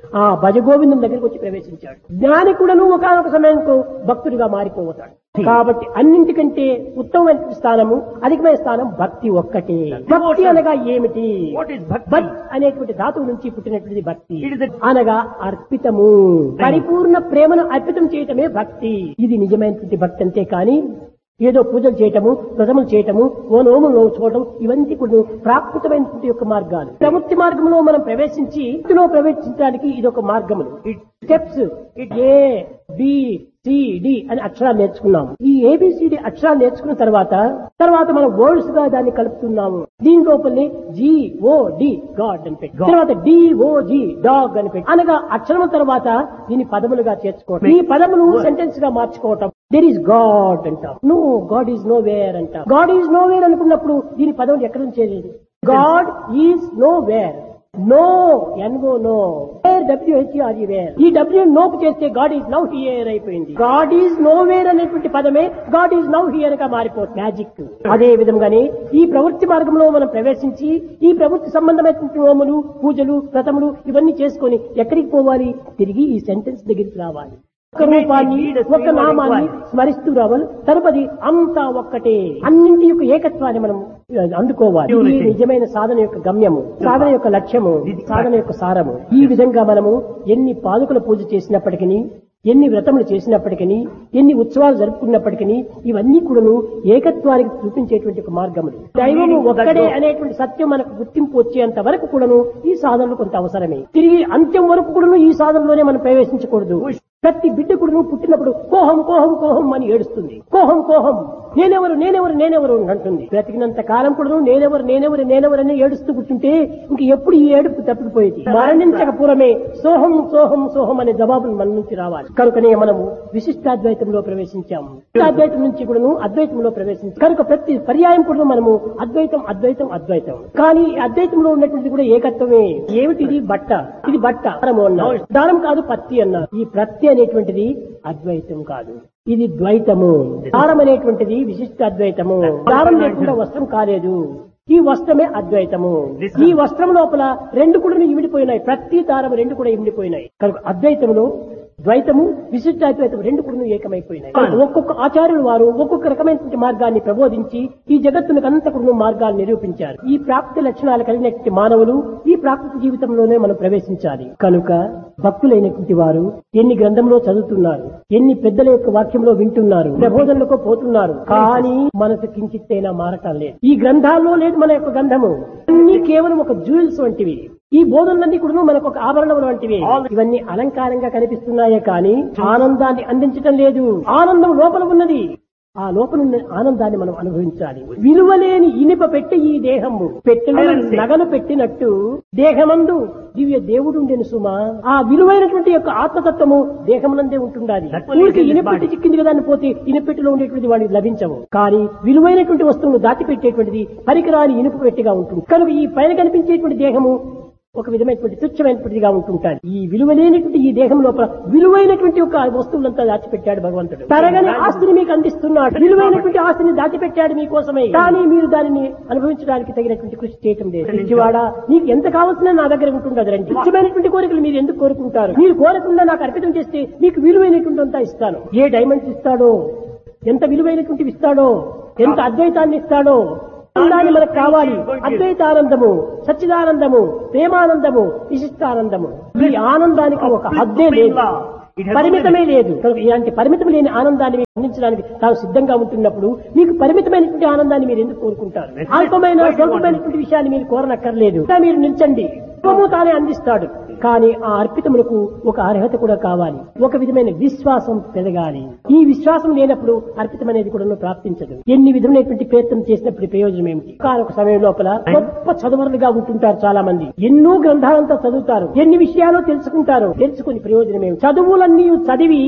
ఆ భజగోవిందం దగ్గరికి వచ్చి ప్రవేశించాడు జ్ఞాని కూడాను ఒకనొక సమయంలో భక్తుడిగా మారిపోతాడు కాబట్టి అన్నింటికంటే ఉత్తమమైన స్థానము అధికమైన స్థానం భక్తి ఒక్కటే భక్తి అనగా ఏమిటి What is bhakti? భక్ అనేటువంటి ధాతువు నుంచి పుట్టినటువంటిది భక్తి It is a- అనగా అర్పితము పరిపూర్ణ ప్రేమను అర్పితం చేయటమే భక్తి ఇది నిజమైనటువంటి భక్తి అంతే కానీ ఏదో పూజలు చేయటము వ్రతములు చేయటము ఓ నోములు నోచుకోవటం ఇవన్నీ కూడా ప్రాకృతమైనటువంటి యొక్క మార్గాలు ప్రవృత్తి మార్గంలో మనం ప్రవేశించి ఇందులో ప్రవేశించడానికి ఇది ఒక మార్గములు steps A B C D అని అక్షరాలు నేర్చుకున్నాము ఈ ఏబిసిడి అక్షరాలు నేర్చుకున్న తర్వాత తర్వాత మనం వర్డ్స్ గా దాన్ని కలుపుతున్నాము దీని లోపలనే జి ఓ డి గాడ్ అని పెట్టి తర్వాత డి ఓ జి డాగ్ అని పెట్టి అనగా అక్షరం తర్వాత దీని పదములుగా చేర్చుకోవటం ఈ పదములు సెంటెన్స్ గా మార్చుకోవటం దెర్ ఈస్ గాడ్ అంటాం no God is nowhere అంటాం గాడ్ ఈజ్ నో వేర్ అనుకున్నప్పుడు దీని పదములు ఎక్కడ నుంచి చేయలేదు God is nowhere no N O no where W H E R E where ఈ డబ్ల్యూ నోకు చేస్తే గాడ్ ఈజ్ నౌ హియర్ అయిపోయింది గాడ్ ఈజ్ నో వేర్ అనేటువంటి పదమే గాడ్ ఈజ్ నౌ హియర్ గా మారిపోతుంది మ్యాజిక్ అదే విధంగానే ఈ ప్రవృత్తి మార్గంలో మనం ప్రవేశించి ఈ ప్రవృత్తి సంబంధమైనటువంటి హోములు పూజలు వ్రతములు ఇవన్నీ చేసుకొని ఎక్కడికి పోవాలి తిరిగి ఈ సెంటెన్స్ దగ్గరికి రావాలి ఒక రూపాన్ని ఒక నామాన్ని స్మరిస్తూ రావాలి తరుపది అంతా ఒక్కటే అన్నింటి యొక్క ఏకత్వాన్ని మనం ఆ, అందుకోవాలి ఇది నిజమైన సాధన యొక్క గమ్యము సాధన యొక్క లక్ష్యము సాధన యొక్క సారము ఈ విధంగా మనము ఎన్ని పాదుకల పూజ చేసినప్పటికీ ఎన్ని వ్రతములు చేసినప్పటికీ ఎన్ని ఉత్సవాలు జరుపుకున్నప్పటికీ ఇవన్నీ కూడాను ఏకత్వానికి చూపించేటువంటి ఒక మార్గములు దైవము ఒక్కడే అనేటువంటి సత్యం మనకు గుర్తింపు వచ్చేంత వరకు కూడాను ఈ సాధనలు కొంత అవసరమే తిరిగి అంత్యం వరకు కూడాను ఈ సాధనలోనే మనం ప్రవేశించకూడదు ప్రతి బిడ్డ కూడాను పుట్టినప్పుడు కోహం కోహం కోహం అని ఏడుస్తుంది కోహం కోహం నేనెవరు నేనెవరు నేనెవరు అని అంటుంది బ్రతికినంత కాలం కూడాను నేనెవరు నేనెవరు నేనెవరు అని ఏడుస్తూ కూర్చుంటే ఇంక ఎప్పుడు ఈ ఏడుపు తప్పిపోయేది మరణించక పూర్వమే సోహం సోహం సోహం అనే జవాబులు మన నుంచి రావాలి కనుకనే మనము విశిష్టాద్వైతంలో ప్రవేశించాము విశిష్టాద్వైతం నుంచి కూడాను అద్వైతంలో ప్రవేశించాం కనుక ప్రతి పర్యాయం కూడా మనము అద్వైతం అద్వైతం అద్వైతం కానీ ఈ అద్వైతంలో ఉన్నటువంటిది కూడా ఏకత్వమే ఏమిటి ఇది బట్ట ఇది బట్ట దారము అన్నారు దారం కాదు పత్తి అన్నారు ఈ ప్రత్తి అనేటువంటిది అద్వైతం కాదు ఇది ద్వైతము దారం అనేటువంటిది విశిష్ట అద్వైతము దారం లేకుండా వస్త్రం కాలేదు ఈ వస్త్రమే అద్వైతము ఈ వస్త్రం లోపల రెండు కూడా ఇమిడిపోయినాయి ప్రతి దారం రెండు కూడా ఇమిడిపోయినాయి కనుక అద్వైతంలో ద్వైతము విశిష్టాద్వైతం రెండు కూడా ఏకమైపోయినాయి కనుక ఒక్కొక్క ఆచార్యులు వారు ఒక్కొక్క రకమైనటువంటి మార్గాన్ని ప్రబోధించి ఈ జగత్తునికి అంతకుడు మార్గాలు నిరూపించారు ఈ ప్రాప్తి లక్షణాలు కలిగినటువంటి మానవులు ఈ ప్రాకృత జీవితంలోనే మనం ప్రవేశించాలి కనుక భక్తులైనటువంటి వారు ఎన్ని గ్రంథంలో చదువుతున్నారు ఎన్ని పెద్దల యొక్క వాక్యంలో వింటున్నారు ప్రబోధనలకు పోతున్నారు కానీ మనసు కించిత్తైనా మారటం లేదు ఈ గ్రంథాల్లో లేదు మన యొక్క గ్రంథము అన్ని కేవలం ఒక జ్యూవెల్స్ వంటివి ఈ బోధనలన్నీ కూడా మనకు ఒక ఆభరణములు వంటివి ఇవన్నీ అలంకారంగా కనిపిస్తున్నాయే కానీ ఆనందాన్ని అందించటం లేదు ఆనందం లోపల ఉన్నది ఆ లోపల ఉన్న ఆనందాన్ని మనం అనుభవించాలి విలువలేని ఇనుప పెట్టి ఈ దేహము పెట్టెలో నగలు పెట్టినట్టు దేహమందు దివ్య దేవుడు ఉండేను సుమా ఆ విలువైనటువంటి యొక్క ఆత్మతత్వము దేహమునందే ఉంటుండాలి ఊరికి ఇనుపెట్టి చిక్కింది కదా అని పోతే ఇనుపెట్టిలో ఉండేటువంటి వాడికి లభించవు కానీ విలువైనటువంటి వస్తువును దాచిపెట్టేటువంటిది పరికరాని ఇనుపు పెట్టిగా ఉంటుంది కనుక ఈ పైన కనిపించేటువంటి దేహము ఒక విధమైనటువంటి తుచ్చమైనటువంటిదిగా ఉంటుంటాడు ఈ విలువలేనటువంటి ఈ దేహం లోపల విలువైనటువంటి ఒక వస్తువులంతా దాచిపెట్టాడు భగవంతుడు తరగని ఆస్తిని మీకు అందిస్తున్నాడు విలువైనటువంటి ఆస్తిని దాచిపెట్టాడు మీకోసమే కానీ మీరు దానిని అనుభవించడానికి తగినటువంటి కృషి చేయటం లేదు పిచ్చివాడా నీకు ఎంత కావాల్సిన నా దగ్గర ఉంటుండదు రండి ముఖ్యమైనటువంటి కోరికలు మీరు ఎందుకు కోరుకుంటారు మీరు కోరకుండా నాకు అర్పితం చేస్తే మీకు విలువైనటువంటి అంతా ఇస్తాను ఏ డైమండ్స్ ఇస్తాడో ఎంత విలువైనటువంటివి ఇస్తాడో ఎంత అద్వైతాన్ని ఇస్తాడో ఆనందాన్ని మనకు కావాలి అద్వైతానందము సచ్చిదానందము ప్రేమానందము విశిష్టానందము ఈ ఆనందానికి ఒక హద్దే లేదు పరిమితమే లేదు కనుక ఇలాంటి పరిమితం లేని ఆనందాన్ని మీకు అందించడానికి తాను సిద్ధంగా ఉంటున్నప్పుడు మీకు పరిమితమైనటువంటి ఆనందాన్ని మీరు ఎందుకు కోరుకుంటారు అల్పమైన స్వల్పమైనటువంటి విషయాన్ని మీరు కోరనక్కర్లేదు ఇంకా మీరు నిల్చండి సర్వము తానే అందిస్తాడు కానీ ఆ అర్పితములకు ఒక అర్హత కూడా కావాలి ఒక విధమైన విశ్వాసం పెరగాలి ఈ విశ్వాసం లేనప్పుడు అర్పితం అనేది కూడా ప్రాప్తించదు ఎన్ని విధమైనటువంటి ప్రయత్నం చేసినప్పుడు ప్రయోజనం ఏమిటి ఒక సమయం లోపల గొప్ప చదువరులుగా ఉంటుంటారు చాలా మంది ఎన్నో గ్రంథాలంతా చదువుతారు ఎన్ని విషయాలు తెలుసుకుంటారు తెలుసుకుని ప్రయోజనం ఏమి చదువులన్నీ చదివి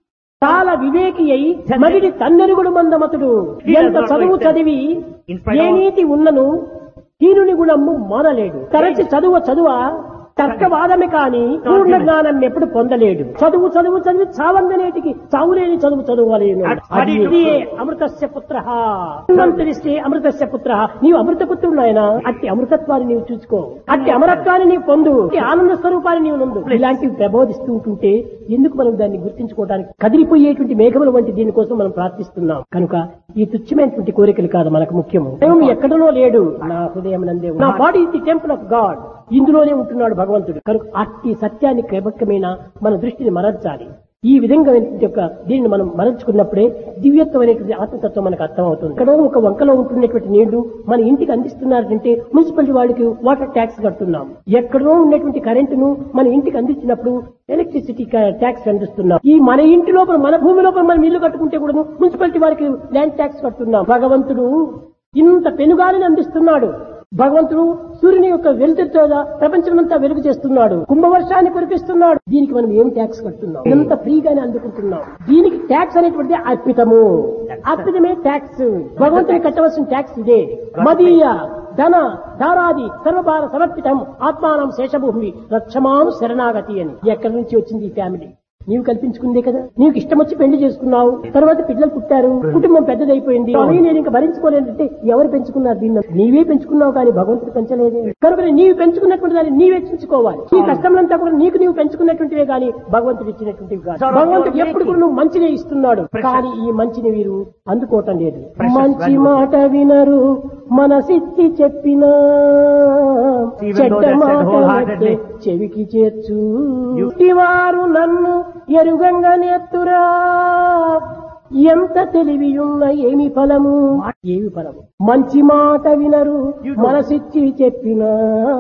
చాలా వివేకి అయి మరిడి తన్నెరుగుడు మందమతుడు ఎంత చదువు చదివి ఏ నీతి ఉన్నను హీనుని గుణము మానలేడు తరచి చదువ చదువ తర్కవాదమే కానీ పూర్ణ జ్ఞానం ఎప్పుడు పొందలేడు చదువు చదువు చదివి చావందనేటికి చావులేని చదువు చదువులేను అది ఇదియే అమృతస్య పుత్ర మంత్రిస్తే అమృతస్య పుత్ర నీవు అమృత పుత్రుడు ఆయన అట్టి అమృతత్వాన్ని నీవు చూసుకో అట్టి అమరత్వాన్ని నీవు పొందు అట్టి ఆనంద స్వరూపాన్ని నీవు నందు ఇలాంటివి ప్రబోధిస్తూ ఉంటుంటే ఎందుకు మనం దాన్ని గుర్తించుకోవడానికి కదిలిపోయేటువంటి మేఘముల వంటి దీనికోసం మనం ప్రార్థిస్తున్నాం కనుక ఈ తుచ్చమైనటువంటి కోరికలు కాదు మనకు ముఖ్యము దైవం ఎక్కడనో లేడు నా హృదయం నందే ఉంది. నా body is the temple of God ఇందులోనే ఉంటున్నాడు భగవంతుడు కనుక అట్టి సత్యాన్ని క్రమక్రమేణ మన దృష్టిని మరల్చాలి ఈ విధంగా యొక్క దీనిని మనం మరల్చుకున్నప్పుడే దివ్యత్వమైనటువంటి ఆత్మతత్వం మనకు అర్థమవుతుంది ఇక్కడ ఒక వంకలో ఉంటున్నటువంటి నీళ్లు మన ఇంటికి అందిస్తున్నారంటే మున్సిపాలిటీ వాళ్ళకి వాటర్ ట్యాక్స్ కడుతున్నాం ఎక్కడో ఉన్నటువంటి కరెంటును మన ఇంటికి అందించినప్పుడు ఎలక్ట్రిసిటీ ట్యాక్స్ అందిస్తున్నాం ఈ మన ఇంటి లోపల మన భూమి లోపల మనం ఇల్లు కట్టుకుంటే కూడా మున్సిపాలిటీ వారికి ల్యాండ్ ట్యాక్స్ కడుతున్నాం భగవంతుడు ఇంత పెనుగాలిని అందిస్తున్నాడు భగవంతుడు సూర్యుని యొక్క వెలుతురుతో ప్రపంచమంతా వెలుగు చేస్తున్నాడు కుంభవర్షాన్ని కురిపిస్తున్నాడు దీనికి మనం ఏం ట్యాక్స్ కడుతున్నాం ఎంత ఫ్రీగానే అందుకుంటున్నాం దీనికి ట్యాక్స్ అనేటువంటిది అర్పితము అర్పితమే ట్యాక్స్ భగవంతుని కట్టవలసిన ట్యాక్స్ ఇదే మదీయ ధన ధారాది సర్వభార సమర్పితం ఆత్మానం శేషభూమి రక్షమాను శరణాగతి అని ఎక్కడి నుంచి వచ్చింది ఈ ఫ్యామిలీ నీవు కల్పించుకుందే కదా నీకు ఇష్టం వచ్చి పెళ్లి చేసుకున్నావు తర్వాత పిల్లలు పుట్టారు కుటుంబం పెద్దదైపోయింది అవి నేను ఇంకా భరించుకోలేనంటే ఎవరు పెంచుకున్నారు దీన్ని నీవే పెంచుకున్నావు కానీ భగవంతుడు పెంచలేదే కనుక నీవు పెంచుకున్నటువంటి దాన్ని నీవే పెంచుకోవాలి ఈ కష్టంలంతా కూడా నీకు నీవు పెంచుకున్నటువంటివే కానీ భగవంతుడు ఇచ్చినటువంటివి కాదు భగవంతుడు ఎప్పుడు కూడా నువ్వు మంచినే ఇస్తున్నాడు కానీ ఈ మంచిని వీరు అందుకోవటం లేదు మంచి మాట వినరు మనసిచ్చి చెప్పినా Even though చెడ్డ they said మాట wholeheartedly. చెవికి చేర్చు వారు నన్ను ఎరుగంగా నెత్తురా ఎంత తెలివియున్న ఏమి ఫలము ఏమి ఫలము మంచి మాట వినరు మనసిచ్చి చెప్పినా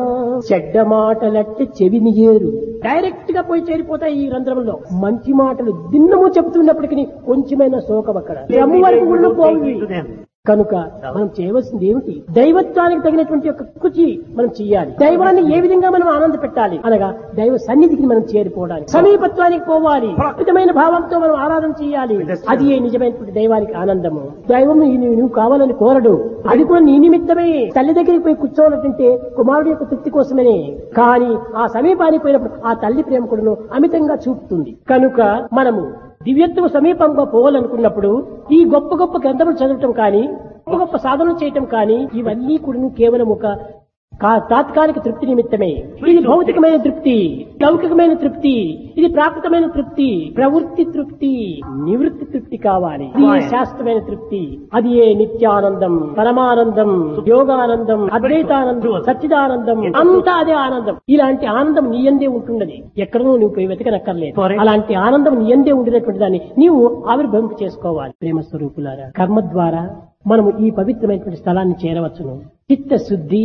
చెడ్డ మాటలట్టి చెవిని చేరు డైరెక్ట్ గా పోయి చేరిపోతాయి ఈ రంధ్రంలో మంచి మాటలు దిన్నము చెబుతున్నప్పటికీ కొంచెమైనా శోకం అక్కడ రమ్ము వరకు కూడా పోయి to them. కనుక మనం చేయవలసింది ఏమిటి దైవత్వానికి తగినటువంటి ఒక కృషి మనం చేయాలి దైవాన్ని ఏ విధంగా మనం ఆనంద పెట్టాలి అనగా దైవ సన్నిధికి మనం చేరిపోవడానికి సమీపత్వానికి పోవాలి అద్భుతమైన భావంతో మనం ఆరాధన చేయాలి అది ఏ నిజమైనటువంటి దైవానికి ఆనందము దైవం నీ- నువ్వు కావాలని కోరడు అది కూడా నీ నిమిత్తమే తల్లి దగ్గరికి పోయి కూర్చోవాలంటే కుమారుడు యొక్క తృప్తి కోసమనే కానీ ఆ సమీపానికి పోయినప్పుడు ఆ తల్లి ప్రేమ కూడాను అమితంగా చూపుతుంది కనుక మనము దివ్యత్వ సమీపంగా పోవాలనుకున్నప్పుడు ఈ గొప్ప గొప్ప గ్రంథములు చదవటం కానీ గొప్ప గొప్ప సాధనలు చేయటం కానీ ఇవన్నీ కూడా కేవలం ఒక కా- తాత్కాలిక తృప్తి నిమిత్తమే ఇది భౌతికమైన తృప్తి లౌకికమైన తృప్తి ఇది ప్రాకృతమైన తృప్తి ప్రవృత్తి తృప్తి నివృత్తి తృప్తి కావాలి ఇది ఏ శాస్త్రమైన తృప్తి అది ఏ నిత్యానందం పరమానందం యోగానందం అద్వైతానందం సచ్చిదానందం అంతా అదే ఆనందం ఇలాంటి ఆనందం నీ ఎందే ఉంటున్నది ఎక్కడనూ నువ్వు పోయి వెతకనక్కర్లేదు అలాంటి ఆనందం నీ ఎందే ఉండినటువంటి దాన్ని నీవు ఆవిర్భవింప చేసుకోవాలి ప్రేమ స్వరూపులారా కర్మ ద్వారా మనము ఈ పవిత్రమైనటువంటి స్థలాన్ని చేరవచ్చును చిత్తశుద్ధి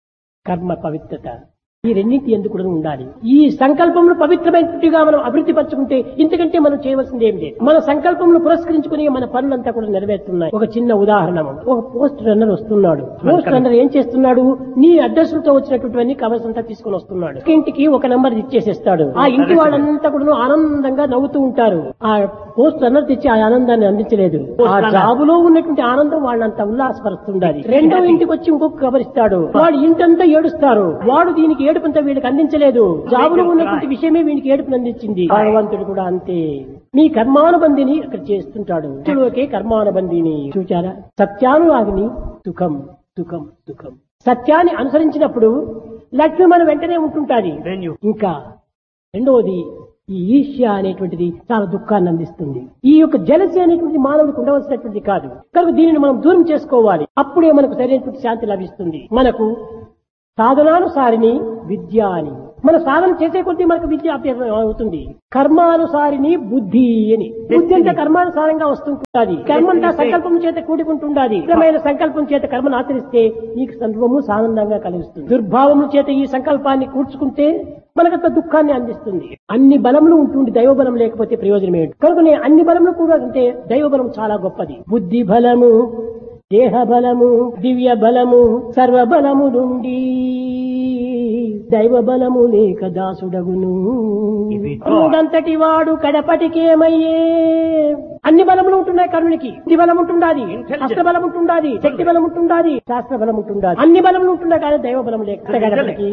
కర్మ పవిత్రత ఈ రెండింటి ఎందుకు కూడా ఉండాలి ఈ సంకల్పంలో పవిత్రమైనట్టుగా మనం అభివృద్ధి పరచుకుంటే ఇంతకంటే మనం చేయవలసింది ఏం లేదు మన సంకల్పంలో పురస్కరించుకుని మన పనులంతా కూడా నెరవేరుతున్నాయి ఒక చిన్న ఉదాహరణ ఒక పోస్ట్ రన్నర్ వస్తున్నాడు పోస్ట్ రన్నర్ ఏం చేస్తున్నాడు నీ అడ్రస్లతో వచ్చినటువంటి కవర్స్ అంతా తీసుకొని వస్తున్నాడు ఒక ఇంటికి ఒక నంబర్ ఇచ్చేసేస్తాడు ఆ ఇంటి వాళ్ళంతా కూడా ఆనందంగా నవ్వుతూ ఉంటారు ఆ పోస్ట్ రన్నర్ తెచ్చి ఆ ఆనందాన్ని అందించలేదు ఆ జాబులో ఉన్నటువంటి ఆనందం వాళ్ళంతా ఉల్లాసపరుస్తుండాలి రెండో ఇంటికి వచ్చి ఇంకొక కబర్ ఇస్తాడు వాడు ఇంటంతా ఏడుస్తారు వాడు దీనికి ఏడుపంతా వీళ్ళకి అందించలేదు జాబులో ఉన్నటువంటి విషయమే వీనికి ఏడుపుని అందించింది భగవంతుడు కూడా అంతే మీ కర్మానుబంధిని అక్కడ చేస్తుంటాడు ఒకే కర్మానుబంధిని చూచారా సత్యానురాగిని సుఖం సుఖం సుఖం సత్యాన్ని అనుసరించినప్పుడు లక్ష్మి మన వెంటనే ఉంటుంటాది Then you ఇంకా రెండవది ఈ ఈర్ష్య అనేటువంటిది చాలా దుఃఖాన్ని అందిస్తుంది ఈ యొక్క జలసి అనేటువంటి మానవుడికి ఉండవలసినటువంటిది కాదు కనుక దీనిని మనం దూరం చేసుకోవాలి అప్పుడే మనకు సరైనటువంటి శాంతి లభిస్తుంది మనకు సాధనానుసారిని విద్య అని మన సాధన చేసే కొద్దీ మనకు విద్య అభ్యాసం అవుతుంది కర్మానుసారిని బుద్ధి అని బుద్ధి అంటే కర్మానుసారంగా వస్తుంటుంది కర్మంతా సంకల్పం చేత కూడుకుంటుండాలి ఇష్టమైన సంకల్పం చేత కర్మను ఆచరిస్తే నీకు సర్వము సానందంగా కలిగిస్తుంది దుర్భావము చేత ఈ సంకల్పాన్ని కూర్చుకుంటే మనకంత దుఃఖాన్ని అందిస్తుంది అన్ని బలములు ఉంటుంది దైవ బలం లేకపోతే ప్రయోజనం ఏంటి కనుకనే అన్ని బలములు కూడా అంటే దైవ బలం చాలా గొప్పది బుద్ధి బలము దేహ బలము దివ్య బలము సర్వ బలము నుండి దైవ బలము లేక దాసుడగును ఇవి అంతటి వాడు కడపటికేమయ్యే అన్ని బలములు ఉంటున్నాయి కర్ణునికి బుద్ధి బలం ఉంటుండాది అస్త్ర బలం ఉంటుండాది శక్తి బలం ఉంటుండాది శాస్త్ర బలం ఉంటుండాది అన్ని బలములు ఉంటున్నాయి కానీ దైవ బలం లేక కడపటికి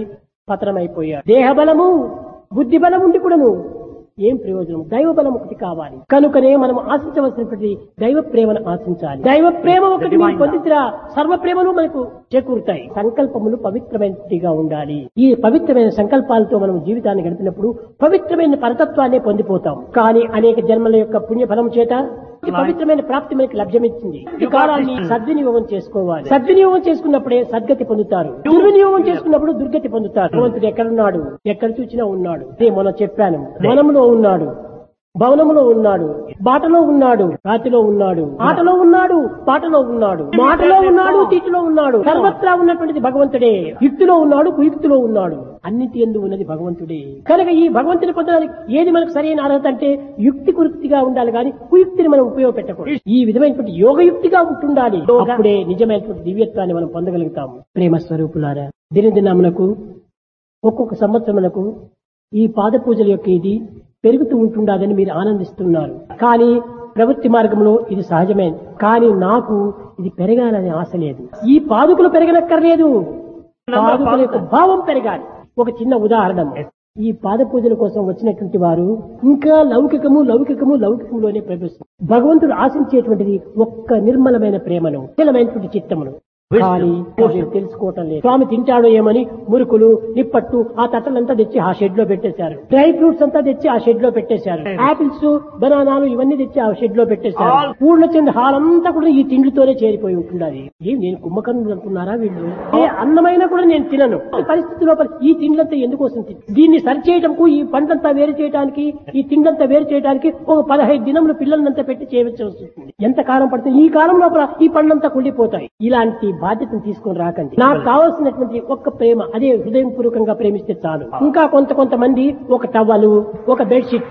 పతనమైపోయాడు దేహ బలము బుద్ధి బలం ఉండి కూడాను ఏం ప్రయోజనం దైవ బలం ఒకటి కావాలి కనుకనే మనం ఆశించవలసినటువంటి దైవ ప్రేమను ఆశించాలి దైవ ప్రేమ ఒకటి మీరు పొందితిరా సర్వ ప్రేమలు మనకు చేకూరుతాయి సంకల్పములు పవిత్రమైనదిగా ఉండాలి ఈ పవిత్రమైన సంకల్పాలతో మనం జీవితాన్ని గడిపినప్పుడు పవిత్రమైన పరతత్వాన్ని పొందిపోతాం కానీ అనేక జన్మల యొక్క పుణ్యఫలం చేత ఈ పవిత్రమైన ప్రాప్తి మనకి లభ్యమిచ్చింది ఈ కాలాన్ని సద్వినియోగం చేసుకోవాలి సద్వినియోగం చేసుకున్నప్పుడే సద్గతి పొందుతారు దుర్వినియోగం చేసుకున్నప్పుడు దుర్గతి పొందుతారు భగవంతుడు ఎక్కడున్నాడు ఎక్కడ చూసినా ఉన్నాడు అదే మొన్న చెప్పాను వనంలో ఉన్నాడు భవనంలో ఉన్నాడు బాటలో ఉన్నాడు రాతిలో ఉన్నాడు ఆటలో ఉన్నాడు పాటలో ఉన్నాడు మాటలో ఉన్నాడు తీటిలో ఉన్నాడు సర్వత్రా ఉన్నటువంటిది భగవంతుడే యుక్తిలో ఉన్నాడు కుయుక్తిలో ఉన్నాడు అన్నిటి ఎందు ఉన్నది భగవంతుడే కనుక ఈ భగవంతుని పొందడానికి ఏది మనకు సరైన అర్హత అంటే యుక్తి కుయుక్తిగా ఉండాలి కానీ కుయుక్తిని మనం ఉపయోగపెట్టకూడదు ఈ విధమైనటువంటి యోగయుక్తిగా ఉంటుండాలి అప్పుడే నిజమైనటువంటి దివ్యత్వాన్ని మనం పొందగలుగుతాము ప్రేమ స్వరూపులారా దినదినమునకు ఒక్కొక్క సంవత్సరమునకు ఈ పాద పూజల యొక్క ఇది పెరుగుతూ ఉంటుండదని మీరు ఆనందిస్తున్నారు కానీ ప్రవృత్తి మార్గంలో ఇది సహజమే కానీ నాకు ఇది పెరగాలనే ఆశ లేదు ఈ పాదుకులు పెరగనక్కర్లేదు పాదుకుల యొక్క భావం పెరగాలి ఒక చిన్న ఉదాహరణ ఈ పాద పూజల కోసం వచ్చినటువంటి వారు ఇంకా లౌకికము లౌకికము లౌకికములోనే ప్రవేశిస్తారు భగవంతుడు ఆశించేటువంటిది ఒక్క నిర్మలమైన ప్రేమను నిర్మలమైనటువంటి చిత్తమును కానీ వీరు తెలుసుకోవటం లేదు స్వామి తింటాడో ఏమని మురుకులు నిప్పట్టు ఆ తట్టలంతా తెచ్చి ఆ షెడ్ లో పెట్టేశారు డ్రై ఫ్రూట్స్ అంతా తెచ్చి ఆ షెడ్ లో పెట్టేశారు ఆపిల్స్ బనానాలు ఇవన్నీ తెచ్చి ఆ షెడ్ లో పెట్టేశారు ఊళ్ళో చెంది హాల్ అంతా కూడా ఈ తిండితోనే చేరిపోయి ఉంటున్నది ఏం నేను కుంభకర్ణులు అనుకున్నారా వీళ్ళు ఏ అన్నమైనా కూడా నేను తినను ఈ పరిస్థితి లోపల ఈ తిండ్లంతా ఎందుకోసం తిన్- దీన్ని సరి చేయడంకు ఈ పంటంతా వేరు చేయడానికి ఈ తిండంతా వేరు చేయడానికి ఒక పదహైదు దినములు పిల్లలంతా పెట్టి చేయవలసి వస్తుంది ఎంత కాలం పడుతుంది ఈ కాలం లోపల ఈ పండ్లంతా కుళ్ళిపోతాయి ఇలాంటి బాధ్యతను తీసుకొని రాకండి నాకు కావాల్సినటువంటి ఒక్క ప్రేమ అదే హృదయం పూర్వకంగా ప్రేమిస్తే చాలు ఇంకా కొంత కొంతమంది ఒక టవలు ఒక బెడ్షీట్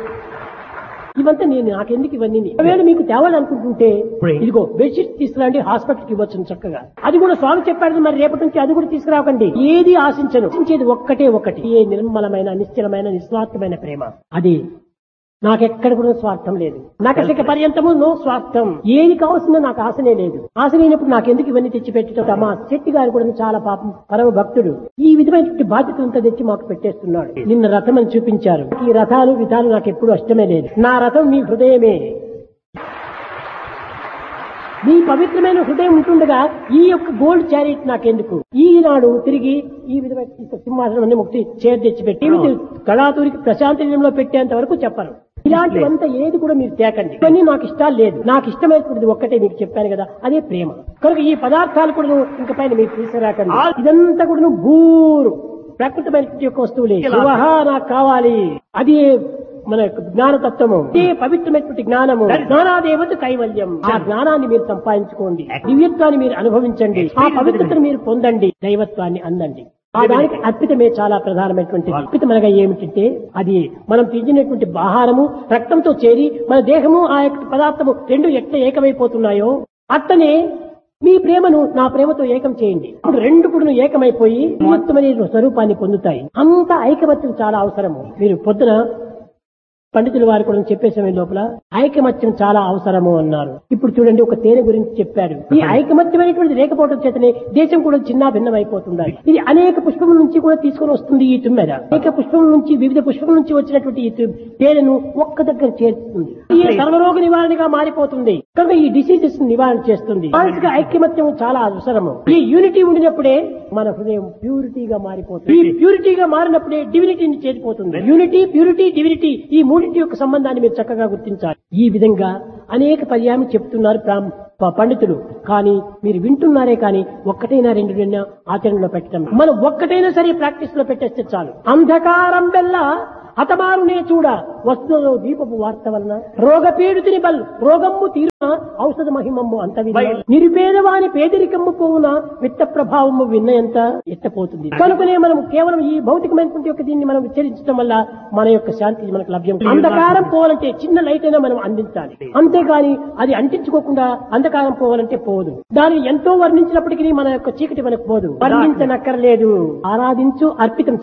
ఇవంతా నేను నాకెందుకు ఇవన్నీ ఒకవేళ మీకు తేవాలనుకుంటుంటే ఇదిగో బెడ్షీట్ తీసుకురండి హాస్పిటల్కి ఇవ్వచ్చు చక్కగా అది కూడా స్వామి చెప్పాడు మరి రేపటి నుంచి అది కూడా తీసుకురాకండి ఏది ఆశించను ఆశించేది ఒక్కటే ఒకటి ఏ నిర్మలమైన నిశ్చలమైన నిస్వార్థమైన ప్రేమ అది నాకెక్కడ కూడా స్వార్థం లేదు నాకు పర్యంతము నో స్వార్థం ఏది కావాల్సిందో నాకు ఆశనే లేదు ఆశ లేనప్పుడు నాకెందుకు ఇవన్నీ తెచ్చి పెట్టడం మా శెట్టి గారు కూడా చాలా పాపం పరమ భక్తుడు ఈ విధమైనటువంటి బాధ్యతలంతా తెచ్చి మాకు పెట్టేస్తున్నాడు నిన్న రథం అని చూపించారు ఈ రథాలు విధాలు నాకు ఎప్పుడు అష్టమే లేదు నా రథం మీ హృదయమే మీ పవిత్రమైన హృదయం ఉంటుండగా ఈ యొక్క గోల్డ్ చారిట్ నాకెందుకు ఈనాడు తిరిగి ఈ విధమైన సింహాసనం అన్ని ముక్తి చేతి తెచ్చిపెట్టి మీరు కళాతూరికి ప్రశాంతంలో పెట్టేంత వరకు చెప్పరు ఇలాంటివంతా ఏది కూడా మీరు తేకండి ఇవన్నీ నాకు ఇష్టాలు లేదు నాకు ఇష్టమైనటువంటిది ఒక్కటే మీకు చెప్పాను కదా అదే ప్రేమ కనుక ఈ పదార్థాలు కూడా ఇంక పైన మీరు తీసుకురాకండి ఇదంతా కూడా భూరు ప్రకృతమైనటువంటి యొక్క వస్తువులే శివహ నాకు కావాలి అది మన యొక్క జ్ఞానతత్వము ఇదే పవిత్రమైనటువంటి జ్ఞానము జ్ఞానాదేవత కైవల్యం ఆ జ్ఞానాన్ని మీరు సంపాదించుకోండి దివ్యత్వాన్ని మీరు అనుభవించండి ఆ పవిత్రతను మీరు పొందండి దైవత్వాన్ని అందండి ఆ దానికి అర్పితమే చాలా ప్రధానమైనటువంటి అర్పితమనగా ఏమిటంటే అది మనం తిండినటువంటి ఆహారము రక్తంతో చేరి మన దేహము ఆ యొక్క పదార్థము రెండు ఎట్లా ఏకమైపోతున్నాయో అట్టనే మీ ప్రేమను నా ప్రేమతో ఏకం చేయండి ఇప్పుడు రెండు కూడా ఏకమైపోయి ఉత్తమనే స్వరూపాన్ని పొందుతాయి అంత ఐకమత్యం చాలా అవసరము మీరు పొద్దున పండితుల వారు కూడా చెప్పే సమయం లోపల ఐకమత్యం చాలా అవసరము అన్నారు ఇప్పుడు చూడండి ఒక తేనె గురించి చెప్పాడు ఈ ఐకమత్యమైనటువంటి లేకపోవడం చేతనే దేశం కూడా చిన్న భిన్నం అయిపోతుంది ఇది అనేక పుష్పముల నుంచి కూడా తీసుకొని వస్తుంది ఈ తుమ్మెద అనేక పుష్పముల నుంచి వివిధ పుష్పముల నుంచి వచ్చినటువంటి ఈ తు- తేనెను ఒక్క దగ్గర చేరుతుంది ఈ సర్వరోగ నివారణగా మారిపోతుంది కనుక ఈ డిసీజెస్ నివారణ చేస్తుంది మానసిక ఐక్యమత్యం చాలా అవసరము ఈ యూనిటీ ఉండినప్పుడే మన హృదయం ప్యూరిటీగా మారిపోతుంది ఈ ప్యూరిటీగా మారినప్పుడే డివినిటీని చేరిపోతుంది యూనిటీ ప్యూరిటీ డివినిటీ ఈ మూడింటి యొక్క సంబంధాన్ని మీరు చక్కగా గుర్తించాలి ఈ విధంగా అనేక పర్యాయం చెప్తున్నారు ప్రాం- ప- పండితులు కానీ మీరు వింటున్నారే కానీ ఒక్కటైనా రెండు ఆచరణలో పెట్టడం మనం ఒక్కటైనా సరే ప్రాక్టీస్ లో పెట్టేస్తే చాలు అంధకారం వల్ల హతమారునే చూడ వస్తువులో దీపపు వార్త వలన రోగ పీడితిని బల్ రోగమ్ము తీరున ఔషధ మహిమమ్ము అంత విన్న నిరుపేదవాని పేదరికమ్ము పోవున విత్త ప్రభావము విన్నయంత ఎత్తపోతుంది కనుకనే మనం కేవలం ఈ భౌతికమైనటువంటి యొక్క దీన్ని మనం విచ్చరించడం వల్ల మన యొక్క శాంతి మనకు లభ్యం కాదు. అంధకారం పోవాలంటే చిన్న లైట్ అయినా మనం అందించాలి అంతేగాని అది అంటించుకోకుండా అంధకారం పోవాలంటే పోదు దానిని ఎంతో వర్ణించినప్పటికీ మన యొక్క చీకటి మనకు పోదు వర్ణించనక్కర్లేదు ఆరాధించు అర్పితం చేయి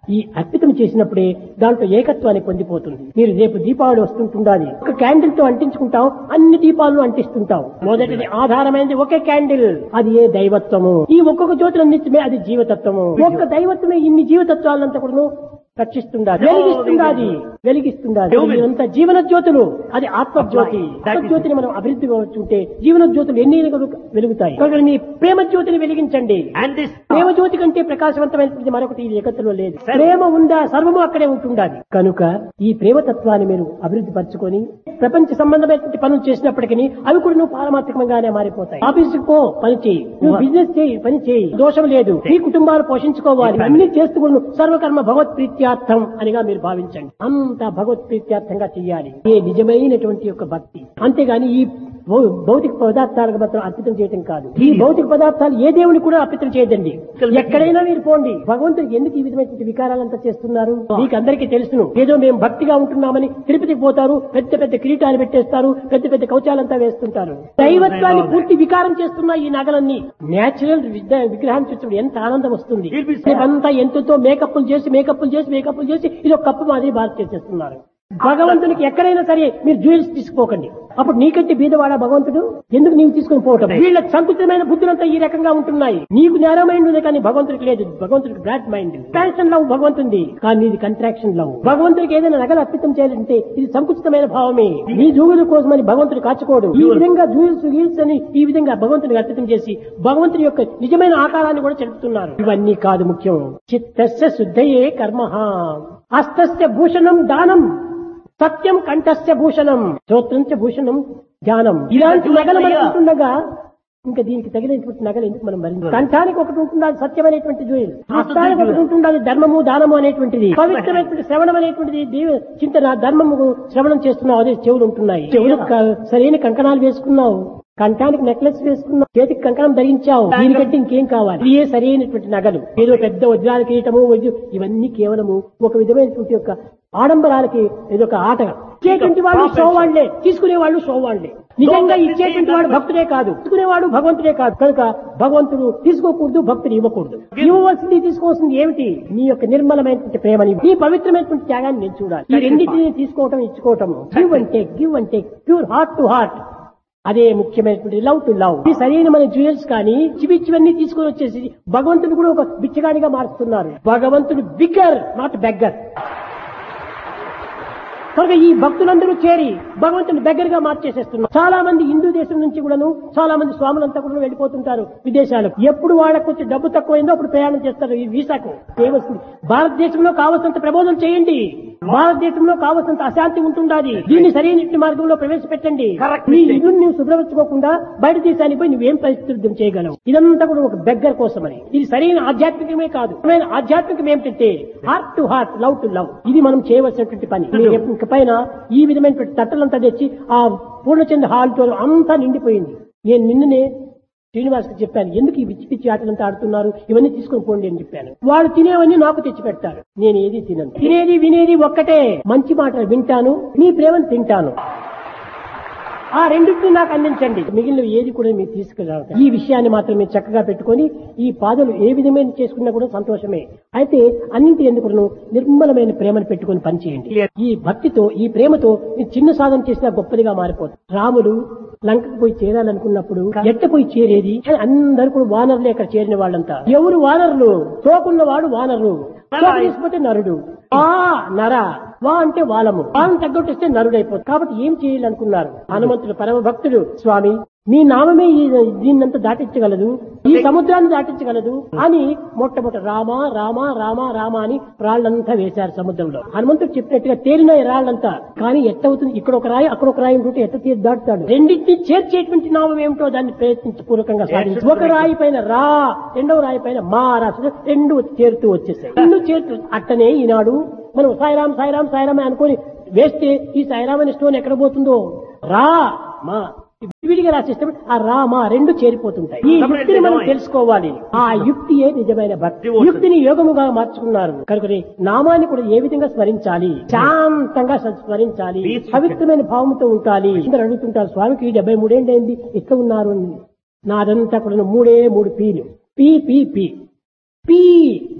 ఈ అర్పితం చేసినప్పుడే దాంట్లో ఏకత్వాన్ని పొందిపోతుంది మీరు రేపు దీపావళి వస్తుంటుండాలి ఒక క్యాండిల్ తో అంటించుకుంటాం అన్ని దీపాలను అంటిస్తుంటాం మొదటిది ఆధారమైనది ఒకే క్యాండిల్ అది ఏ దైవత్వము ఈ ఒక్కొక్క జ్యోతులు అందించమే అది జీవతత్వము ఒక్క దైవత్వమే ఇన్ని జీవతత్వాలంతా కూడా రక్షిస్తుండాలి వెలిగిస్తుండాలి వెలిగిస్తుండాలి ఇదంతా జీవన జ్యోతులు అది ఆత్మజ్యోతి ఆత్మజ్యోతిని మనం అభివృద్ధి ఉంటే జీవన జ్యోతులు ఎన్ని వెలుగుతాయి కనుక మీ ప్రేమ జ్యోతిని వెలిగించండి And this ప్రేమ జ్యోతి కంటే ప్రకాశవంతమైనది మరొకటి ఈ జగత్తులో లేదు ప్రేమ ఉందా సర్వము అక్కడే ఉంటుండాలి కనుక ఈ ప్రేమ తత్వాన్ని మీరు అభివృద్ధి పరచుకొని ప్రపంచ సంబంధమైనటువంటి పనులు చేసినప్పటికీ అవి కూడా నువ్వు పారమాత్మకంగానే మారిపోతాయి ఆఫీసుకు పో పని చేయి నువ్వు బిజినెస్ చేయి పని చేయి దోషం లేదు నీ కుటుంబాలు పోషించుకోవాలి అన్ని చేస్తూ కూడా నువ్వు సర్వకర్మ భగవత్ ప్రీత్యార్థం అనిగా మీరు భావించండి అంతా భగవత్ ప్రీత్యార్థంగా చేయాలి ఏ నిజమైనటువంటి యొక్క భక్తి అంతేగాని ఈ భౌ- భౌతిక పదార్థాలకు మాత్రం అర్పితం చేయటం కాదు ఈ భౌతిక పదార్థాలు ఏ దేవుని కూడా అర్పితం చేయదండి ఎక్కడైనా మీరు పోండి భగవంతుడికి ఎందుకు ఈ విధమైనటువంటి వికారాలంతా చేస్తున్నారు మీకు అందరికీ తెలుసును ఏదో మేము భక్తిగా ఉంటున్నామని తిరుపతికి పోతారు పెద్ద పెద్ద కిరీటాలు పెట్టేస్తారు పెద్ద పెద్ద కౌచాలంతా వేస్తుంటారు దైవత్వాన్ని పూర్తి వికారం చేస్తున్న ఈ నగలన్నీ నేచురల్ విగ్రహాన్ని చూసినప్పుడు ఎంత ఆనందం వస్తుంది అంతా ఎంతతో మేకప్లు చేసి మేకప్లు చేసి మేకప్లు చేసి ఇది ఒక కప్పు మాదిరి బాధ చేసేస్తున్నారు భగవంతునికి ఎక్కడైనా సరే మీరు జ్యువెల్స్ తీసుకోకండి అప్పుడు నీకంటే బీదవాడా భగవంతుడు ఎందుకు నీవు తీసుకొని పోవటం వీళ్ళ సంకుచితమైన బుద్ధులంతా ఈ రకంగా ఉంటున్నాయి నీకు నేర మైండ్ ఉంది కానీ భగవంతుడికి లేదు భగవంతుడికి బ్రాడ్ మైండ్ ఎక్స్పాన్షన్ లవ్ భగవంతుంది కానీ ఇది కంట్రాక్షన్ లవ్ భగవంతుడికి ఏదైనా నగలు అర్పితం చేయాలంటే ఇది సంకుచితమైన భావమే నీ జూగుల కోసమని భగవంతుడు కాచుకోడు ఈ విధంగా జూయిల్స్ గీల్స్ అని ఈ విధంగా భగవంతుడికి అర్పితం చేసి భగవంతుడి యొక్క నిజమైన ఆకారాన్ని కూడా చెప్తున్నారు ఇవన్నీ కాదు ముఖ్యం చిత్తస్య శుద్ధయే కర్మ హస్తస్య భూషణం దానం సత్యం కంఠస్య భూషణం శ్రోత్రంచ భూషణం ధ్యానం ఇలాంటి నగలు మనకు ఉంటుండగా ఇంకా దీనికి తగినటువంటి నగలు ఎందుకు మనం భరించాలి కంఠానికి ఒకటి ఉంటుంది అది సత్యం అనేటువంటి జోయిల్ హస్తానికి ఒకటి ఉంటుంది అది ధర్మము దానము అనేటువంటిది పవిత్రమైనటువంటి శ్రవణం అనేటువంటిది దేవ చింతన ధర్మము శ్రవణం చేస్తున్నావు అదే చెవులు ఉంటున్నాయి చెవులు క- సరైన కంకణాలు వేసుకున్నావు కంఠానికి నెక్లెస్ వేసుకున్నావు చేతికి కంకణం ధరించావు దీనికంటే ఇంకేం కావాలి ఇది ఏ సరైనటువంటి నగలు ఏదో పెద్ద వజ్రాల కిరీటము వజ్ర ఇవన్నీ కేవలము ఒక విధమైనటువంటి యొక్క ఆడంబరాలకి ఏదొక ఆట ఇచ్చేటువంటి వాళ్ళు షో వాళ్లే తీసుకునే వాళ్ళు షో వాళ్లే నిజంగా ఇచ్చేటువంటి వాడు భక్తుడే కాదు తీసుకునేవాడు భగవంతుడే కాదు కనుక భగవంతుడు తీసుకోకూడదు భక్తుడు ఇవ్వకూడదు ఇవ్వవలసింది తీసుకోవాల్సింది ఏమిటి నీ యొక్క నిర్మలమైనటువంటి ప్రేమని నీ పవిత్రమైనటువంటి త్యాగాన్ని నేను చూడాలి ఈ రెండింటిని తీసుకోవటం ఇచ్చుకోవటం give and take give and take pure heart to heart అదే ముఖ్యమైనటువంటి లవ్ టు లవ్ ఈ సరైన మన జ్యువెల్స్ కానీ చివిచ్చివన్నీ తీసుకొని వచ్చేసి భగవంతుడు కూడా ఒక బిచ్చగాడిగా మారుస్తున్నారు భగవంతుడు బిగ్గర్ నాట్ బెగ్గర్ కనుక ఈ భక్తులందరూ చేరి భగవంతుని దగ్గరగా మార్చేసేస్తున్నారు చాలా మంది హిందూ దేశం నుంచి కూడాను చాలా మంది స్వాములంతా కూడా వెళ్ళిపోతుంటారు విదేశాలకు ఎప్పుడు వాళ్ళకు కొంచెం డబ్బు తక్కువైందో అప్పుడు ప్రయాణం చేస్తారు ఈ వీసాకు ఏమొస్తుంది భారతదేశంలో కావలసినంత ప్రబోధం చేయండి భారతదేశంలో కావలసినంత అశాంతి ఉంటుండాలి దీన్ని సరైన మార్గంలో ప్రవేశపెట్టండి నీ ఇల్లు నువ్వు శుభ్రపరచుకోకుండా బయట దేశానికి పోయి నువ్వేం పరిస్థితులు చేయగలవు ఇదంతా కూడా ఒక బెగ్గర్ కోసమని ఇది సరైన ఆధ్యాత్మికమే కాదు సరైన ఆధ్యాత్మికం ఏమిటంటే heart to heart love to love ఇది మనం చేయవలసినటువంటి పని మీరు ఇక పైన ఈ విధమైనటువంటి తట్టలంతా తెచ్చి ఆ పూర్ణచంద్ర హాల్ తో అంతా నిండిపోయింది నేను నిన్ననే శ్రీనివాస్కి చెప్పాను ఎందుకు ఈ పిచ్చి పిచ్చి ఆటలంతా ఆడుతున్నారు ఇవన్నీ తీసుకొని పోండి అని చెప్పాను వాళ్ళు తినేవన్నీ నాకు తెచ్చి పెడతారు నేను ఏది తినను తినేది వినేది ఒక్కటే మంచి మాటలు వింటాను నీ ప్రేమను తింటాను ఆ రెండింటిని నాకు అందించండి మిగిలిన ఏది కూడా మీరు తీసుకురావద్దు ఈ విషయాన్ని మాత్రం మీరు చక్కగా పెట్టుకొని ఈ పాదలు ఏ విధమైన చేసుకున్నా కూడా సంతోషమే అయితే అన్నింటి ఎందుకు నిర్మలమైన ప్రేమను పెట్టుకొని పనిచేయండి ఈ భక్తితో ఈ ప్రేమతో మీరు చిన్న సాధన చేసినా గొప్పదిగా మారిపోతుంది రాముడు లంకకు పోయి చేరాలనుకున్నప్పుడు ఎట్ట పోయి చేరేది అని అందరు కూడా వానరులే అక్కడ చేరిన వాళ్ళంతా ఎవరు వానరులు తోకున్నవాడు వానరు తోక తీసుకుంటే నరుడు ఆ నర వా అంటే వాలము వాలను తగ్గొట్టిస్తే నరుడు అయిపోతుంది కాబట్టి ఏం చేయాలనుకున్నారు హనుమంతుడు పరమ భక్తుడు స్వామి మీ నామమే ఈ దీన్నంతా దాటించగలదు ఈ సముద్రాన్ని దాటించగలదు అని మొట్టమొదటి రామ రామ రామ రామ అని రాళ్లంతా వేశారు సముద్రంలో హనుమంతుడు చెప్పినట్టుగా తేలినాయి రాళ్లంతా కానీ ఎట్టవుతుంది ఇక్కడ ఒక రాయి అక్కడ ఒక రాయి ఉంటుంటే ఎట్ట తీరు దాటుతాడు రెండింటిని చేర్చేటువంటి నామం ఏమిటో దాన్ని ప్రయత్నించి పూర్వకంగా సాధించి ఒక రాయి పైన రా రెండవ రాయి పైన మా రాసు రెండు చేరుతూ వచ్చేసాయి రెండు చేరుతూ అట్టనే ఈనాడు మనం సాయిరాం సాయిరాం సాయిరాం అనుకొని వేస్తే ఈ సాయిరాం అనే స్టోన్ ఎక్కడ పోతుందో రా మా విడిగా రాసేస్తే ఆ రామ రెండు చేరిపోతుంటాయి ఈ యుక్తిని మనం తెలుసుకోవాలి ఆ యుక్తియే నిజమైన భక్తి యుక్తిని యోగముగా మార్చుకున్నారు కనుక నామాన్ని కూడా ఏ విధంగా స్మరించాలి శాంతంగా స్మరించాలి పవిత్రమైన భావంతో ఉండాలి అందరూ అడుగుతుంటారు స్వామికి డెబ్బై మూడేళ్ళైంది ఎట్లా ఉన్నారు అని నాదంతా కూడా మూడే మూడు పీలు P P P P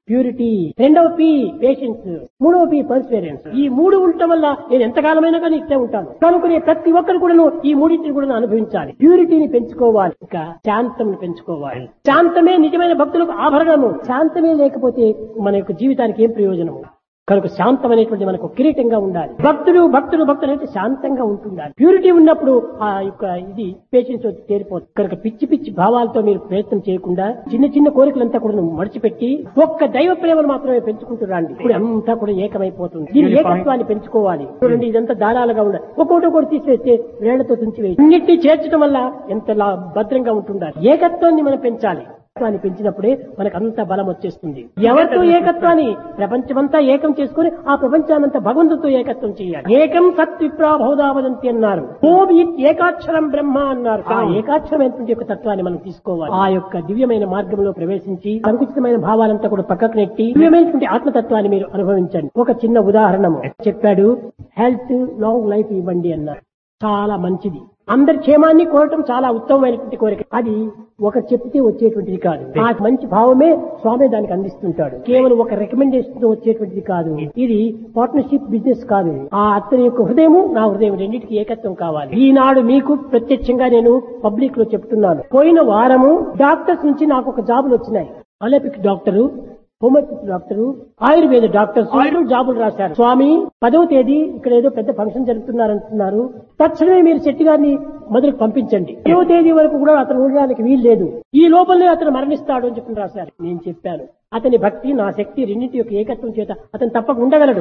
purity రెండవ పి పేషెన్స్ మూడవ పి పర్స్వేరెన్స్ ఈ మూడు ఉండటం వల్ల నేను ఎంతకాలమైనా కానీ ఇట్టే ఉంటాను కనుకునే ప్రతి ఒక్కరు కూడా ఈ మూడింటిని కూడా అనుభవించాలి ప్యూరిటీని పెంచుకోవాలి ఇంకా శాంతం పెంచుకోవాలి శాంతమే నిజమైన భక్తులకు ఆభరణము శాంతమే లేకపోతే మన యొక్క జీవితానికి ఏం ప్రయోజనము కనుక శాంతం అనేటువంటి మనకు కిరీటంగా ఉండాలి భక్తుడు భక్తుడు భక్తుడు అంటే శాంతంగా ఉంటుండాలి ప్యూరిటీ ఉన్నప్పుడు ఆ యొక్క ఇది పేషెన్స్ వచ్చి చేరిపోతుంది కనుక పిచ్చి పిచ్చి భావాలతో మీరు ప్రయత్నం చేయకుండా చిన్న చిన్న కోరికలంతా కూడా మడిచిపెట్టి ఒక్క దైవ ప్రేమను మాత్రమే పెంచుకుంటూ రండి ఇప్పుడు అంతా కూడా ఏకమైపోతుంది దీని ఏకత్వాన్ని పెంచుకోవాలి చూడండి ఇదంతా దారాలుగా ఉండాలి ఒక్కొక్కటి ఒకటి తీసివేస్తే వేళ్లతో తుంచివేసి అన్నిటినీ చేర్చడం వల్ల ఎంత లా- భద్రంగా ఉంటుండాలి ఏకత్వాన్ని మనం పెంచాలి ఏకత్వాన్ని పెంచినప్పుడే మనకు అంత బలం వచ్చేస్తుంది ఎవరితో ఏకత్వాన్ని ప్రపంచమంతా ఏకం చేసుకుని ఆ ప్రపంచానంతా భగవంతుతో ఏకత్వం చేయాలి ఏకం సత్ విప్రాభౌదావదంతి అన్నారు ఓం ఇత్ ఏకాక్షరం బ్రహ్మ అన్నారు ఆ ఏకాక్షరమైనటువంటి యొక్క తత్వాన్ని మనం తీసుకోవాలి ఆ యొక్క దివ్యమైన మార్గంలో ప్రవేశించి సంకుచితమైన భావాలంతా కూడా పక్కకు నెట్టి దివ్యమైనటువంటి ఆత్మతత్వాన్ని మీరు అనుభవించండి ఒక చిన్న ఉదాహరణము చెప్పాడు హెల్త్ లాంగ్ లైఫ్ ఇవ్వండి అన్నారు చాలా మంచిది అందరి క్షేమాన్ని కోరటం చాలా ఉత్తమమైనటువంటి కోరిక అది ఒక చెప్తే వచ్చేటువంటిది కాదు ఆ మంచి భావమే స్వామి దానికి అందిస్తుంటాడు కేవలం ఒక రికమెండేషన్ తో వచ్చేటువంటిది కాదు ఇది పార్ట్నర్షిప్ బిజినెస్ కాదు ఆ అతని యొక్క హృదయము నా హృదయం రెండింటికి ఏకత్వం కావాలి ఈనాడు మీకు ప్రత్యక్షంగా నేను పబ్లిక్ లో చెప్తున్నాను పోయిన వారము డాక్టర్స్ నుంచి నాకు ఒక జాబులు వచ్చినాయి allopathic doctor homeopathy doctor Ayurveda doctors అందరూ జాబులు రాశారు స్వామి పదవ తేదీ ఇక్కడ ఏదో పెద్ద ఫంక్షన్ జరుపుతున్నారంటున్నారు తక్షణమే మీరు శెట్టి గారిని మొదలుకు పంపించండి పదవ తేదీ వరకు కూడా అతను ఉండడానికి వీలు లేదు ఈ లోపలనే అతను మరణిస్తాడు అని చెప్పి రాశారు నేను చెప్పాను అతని భక్తి నా శక్తి రెండింటి యొక్క ఏకత్వం చేత అతను తప్పక ఉండగలడు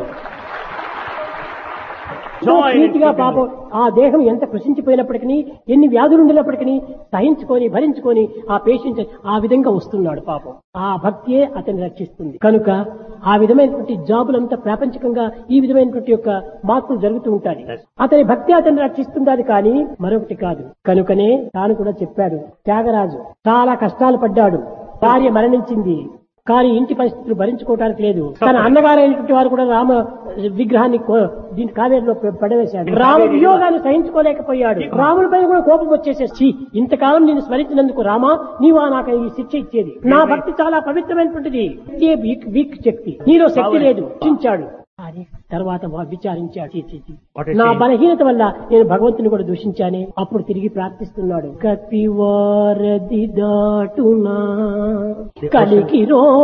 Joy in నీతిగా it. పాపం ఆ దేహం ఎంత కృషించిపోయినప్పటికీ ఎన్ని వ్యాధులు ఉండినప్పటికీ సహించుకొని భరించుకొని ఆ పేషెంట్ ఆ విధంగా వస్తున్నాడు పాపం ఆ భక్తియే అతన్ని రక్షిస్తుంది కనుక ఆ విధమైనటువంటి జాబులంతా ప్రాపంచికంగా ఈ విధమైనటువంటి యొక్క మార్పులు జరుగుతూ ఉంటాయి Yes. అతని భక్తి అతన్ని రక్షిస్తుందని కానీ మరొకటి కాదు కనుకనే తాను కూడా చెప్పాడు త్యాగరాజు చాలా కష్టాలు పడ్డాడు భార్య మరణించింది కానీ ఇంటి పరిస్థితులు భరించుకోవడానికి లేదు తన అన్నగారైనటువంటి వారు కూడా రామ విగ్రహాన్ని కో- దీని కావేరిలో పె- పడవేశాడు రామ వియోగాన్ని సహించుకోలేకపోయాడు రాముడి పైన కూడా కోపం వచ్చేసేసి ఇంతకాలం నేను స్మరించినందుకు రామా నీవా నాకు ఈ శిక్ష ఇచ్చేది నా భక్తి చాలా పవిత్రమైనటువంటిది ఇదే వీక్ వీక్ శక్తి నీలో శక్తి లేదు చించాడు అని తర్వాత వా- విచారించాడు చీ, చీ, చీ. What is నా he? బలహీనత వల్ల నేను భగవంతుని కూడా దూషించానే అప్పుడు తిరిగి ప్రార్థిస్తున్నాడు కపివారది దాటునా కలికి రో